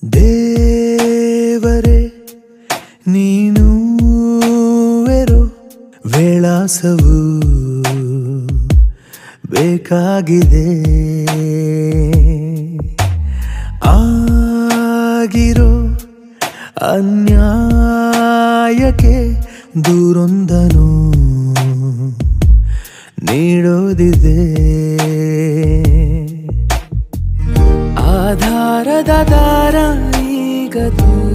ದೇವರೇ ನೀನು ಎರೋ ವಿಳಾಸವು ಬೇಕಾಗಿದೆ ಆಗಿರೋ ಅನ್ಯಾಯಕ್ಕೆ ದೂರೊಂದನು ನೀಡೋದಿದೆ ಆಧಾರದ ದಾರ ಈಗ ದೂರ